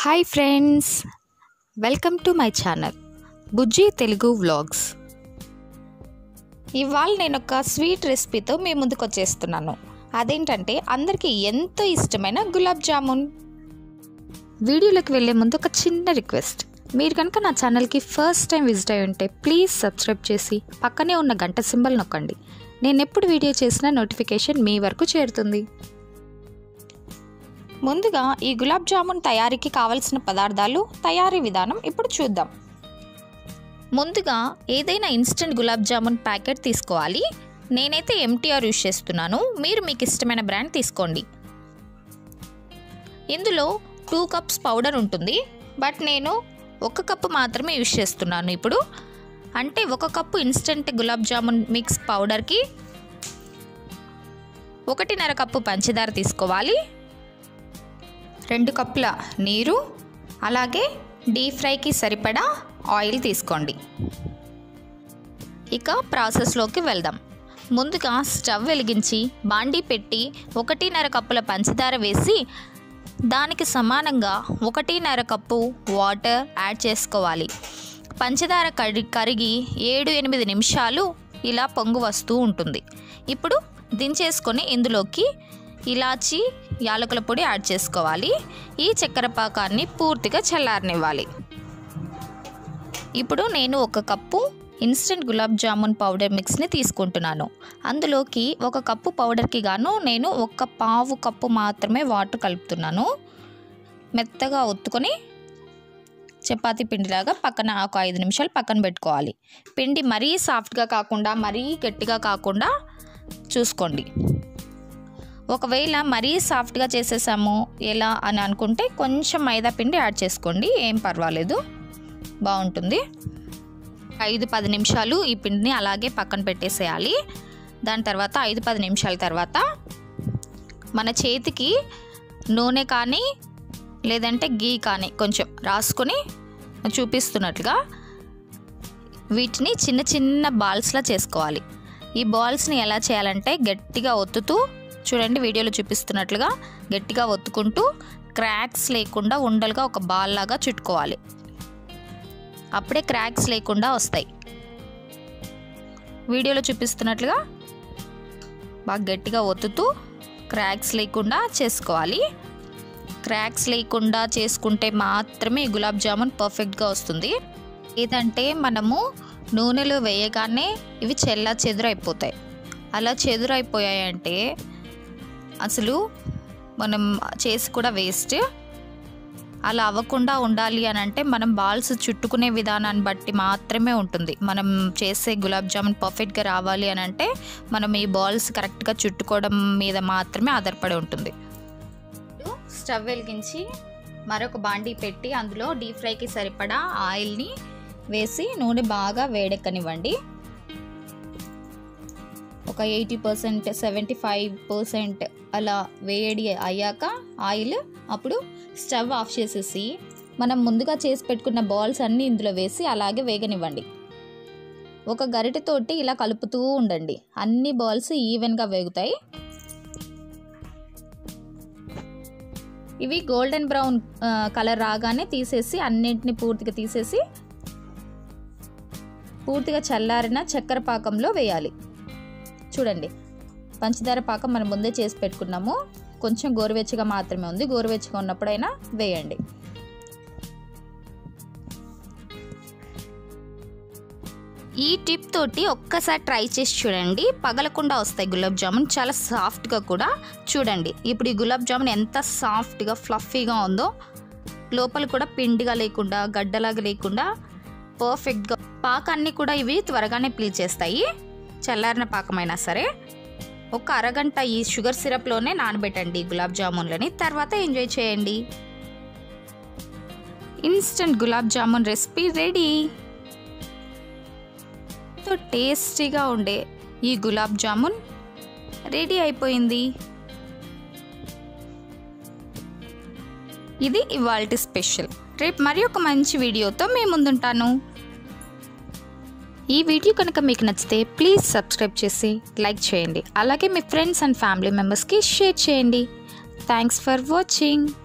hi friends welcome to my channel Bujji Telugu vlogs ఇవాళ నేను ఒక స్వీట్ రెసిపీతో మీ ముందుకు వచ్చేస్తున్నాను అదేంటంటే అందరికీ ఎంతో ఇష్టమైన గులాబ్ జామున్ వీడియోలోకి వెళ్ళే ముందు ఒక చిన్న రిక్వెస్ట్ మీరు కనుక నా ఛానల్కి ఫస్ట్ టైం విజిట్ అయి ఉంటే ప్లీజ్ సబ్స్క్రైబ్ చేసి పక్కనే ఉన్న గంట సింబల్ నొక్కండి నేను ఎప్పుడు వీడియో చేసినా నోటిఫికేషన్ మీ వరకు చేరుతుంది ముందుగా ఈ గులాబ్ జామున్ తయారీకి కావలసిన పదార్థాలు తయారీ విధానం ఇప్పుడు చూద్దాం ముందుగా ఏదైనా ఇన్స్టెంట్ గులాబ్ జామున్ ప్యాకెట్ తీసుకోవాలి నేనైతే ఎంటీఆర్ యూస్ చేస్తున్నాను మీరు మీకు ఇష్టమైన బ్రాండ్ తీసుకోండి ఇందులో టూ కప్స్ పౌడర్ ఉంటుంది బట్ నేను ఒక కప్పు మాత్రమే యూస్ చేస్తున్నాను ఇప్పుడు అంటే ఒక cup instant gulab jamun mix పౌడర్కి ఒకటిన్నర కప్పు పంచదార తీసుకోవాలి రెండు కప్పుల నీరు అలాగే డీప్ ఫ్రైకి సరిపడా ఆయిల్ తీసుకోండి ఇక ప్రాసెస్లోకి వెళ్దాం ముందుగా స్టవ్ వెలిగించి బాండీ పెట్టి ఒకటిన్నర కప్పుల పంచదార వేసి దానికి సమానంగా ఒకటిన్నర కప్పు వాటర్ యాడ్ చేసుకోవాలి పంచదార కడి కరిగి ఏడు ఎనిమిది నిమిషాలు ఇలా పొంగు వస్తూ ఉంటుంది ఇప్పుడు దించేసుకొని ఇందులోకి ఇలాచి యాలకుల పొడి యాడ్ చేసుకోవాలి ఈ చక్కెర పాకాన్ని పూర్తిగా చల్లారనివ్వాలి ఇప్పుడు నేను ఒక cup instant gulab jamun powder మిక్స్ని తీసుకుంటున్నాను అందులోకి ఒక కప్పు పౌడర్కి గాను నేను ఒక పావు కప్పు మాత్రమే వాటర్ కలుపుతున్నాను మెత్తగా ఒత్తుకొని చపాతీ పిండిలాగా పక్కన ఒక ఐదు నిమిషాలు పక్కన పెట్టుకోవాలి పిండి మరీ సాఫ్ట్గా కాకుండా మరీ గట్టిగా కాకుండా చూసుకోండి ఒకవేళ మరీ సాఫ్ట్గా చేసేసాము ఎలా అని అనుకుంటే కొంచెం మైదా పిండి యాడ్ చేసుకోండి ఏం పర్వాలేదు బాగుంటుంది ఐదు పది నిమిషాలు ఈ పిండిని అలాగే పక్కన పెట్టేసేయాలి దాని తర్వాత ఐదు పది నిమిషాల తర్వాత మన చేతికి నూనె కానీ లేదంటే గీ కానీ కొంచెం రాసుకొని చూపిస్తున్నట్లుగా వీటిని చిన్న చిన్న బాల్స్లా చేసుకోవాలి ఈ బాల్స్ని ఎలా చేయాలంటే గట్టిగా ఒత్తుతూ చూడండి వీడియోలో చూపిస్తున్నట్లుగా గట్టిగా ఒత్తుకుంటూ క్రాక్స్ లేకుండా ఉండలుగా ఒక బాల్ లాగా చుట్టుకోవాలి అప్పుడే క్రాక్స్ లేకుండా వస్తాయి వీడియోలో చూపిస్తున్నట్లుగా బాగా గట్టిగా ఒత్తుతూ క్రాక్స్ లేకుండా చేసుకోవాలి క్రాక్స్ లేకుండా చేసుకుంటే మాత్రమే గులాబ్ జామున్ పర్ఫెక్ట్గా వస్తుంది ఏదంటే మనము నూనెలో వేయగానే ఇవి చెల్ల చెదురైపోతాయి అలా చెదురైపోయాయంటే అసలు మనం చేసి కూడా వేస్ట్ అలా అవ్వకుండా ఉండాలి అని అంటే మనం బాల్స్ చుట్టుకునే విధానాన్ని బట్టి మాత్రమే ఉంటుంది మనం చేసే గులాబ్ జామున్ పర్ఫెక్ట్గా రావాలి అని అంటే మనం ఈ బాల్స్ కరెక్ట్గా చుట్టుకోవడం మీద మాత్రమే ఆధారపడి ఉంటుంది స్టవ్ వెలిగించి మరొక బాండీ పెట్టి అందులో డీప్ ఫ్రైకి సరిపడా ఆయిల్ని వేసి నూనె బాగా వేడెక్కనివ్వండి ఒక eighty percent seventy five percent అలా వేడి అయ్యాక ఆయిల్ అప్పుడు స్టవ్ ఆఫ్ చేసేసి మనం ముందుగా చేసి పెట్టుకున్న బాల్స్ అన్నీ ఇందులో వేసి అలాగే వేగనివ్వండి ఒక గరిటెతోటి ఇలా కలుపుతూ ఉండండి అన్ని బాల్స్ ఈవెన్గా వేగుతాయి ఇవి గోల్డెన్ బ్రౌన్ కలర్ రాగానే తీసేసి అన్నింటిని పూర్తిగా తీసేసి పూర్తిగా చల్లారిన చక్కెర పాకంలో వేయాలి చూడండి పంచదార పాకం మనం ముందే చేసి పెట్టుకున్నాము కొంచెం గోరువెచ్చగా మాత్రమే ఉంది గోరువెచ్చగా ఉన్నప్పుడైనా వేయండి ఈ టిప్ తోటి ఒక్కసారి ట్రై చేసి చూడండి పగలకుండా వస్తాయి గులాబ్ జామున్ చాలా సాఫ్ట్గా కూడా చూడండి ఇప్పుడు ఈ గులాబ్ జామున్ ఎంత సాఫ్ట్గా ఫ్లఫీగా ఉందో లోపల కూడా పిండిగా లేకుండా గడ్డలాగా లేకుండా పర్ఫెక్ట్గా పాకాన్ని కూడా ఇవి త్వరగానే పీల్చేస్తాయి చల్లారిన పాకమైనా సరే ఒక అరగంట ఈ షుగర్ సిరప్లోనే నానబెట్టండి గులాబ్ జామున్లని తర్వాత ఎంజాయ్ చేయండి instant gulab jamun recipe ready ఎంతో టేస్టీగా ఉండే ఈ గులాబ్ జామున్ రెడీ అయిపోయింది ఇది ఇవాల్టి స్పెషల్ రేపు మరి ఒక మంచి వీడియోతో మేము ముందుంటాను ఈ వీడియో కనుక మీకు నచ్చితే ప్లీజ్ సబ్స్క్రైబ్ చేసి లైక్ చేయండి అలాగే మీ ఫ్రెండ్స్ అండ్ ఫ్యామిలీ మెంబర్స్కి షేర్ చేయండి థ్యాంక్స్ ఫర్ వాచింగ్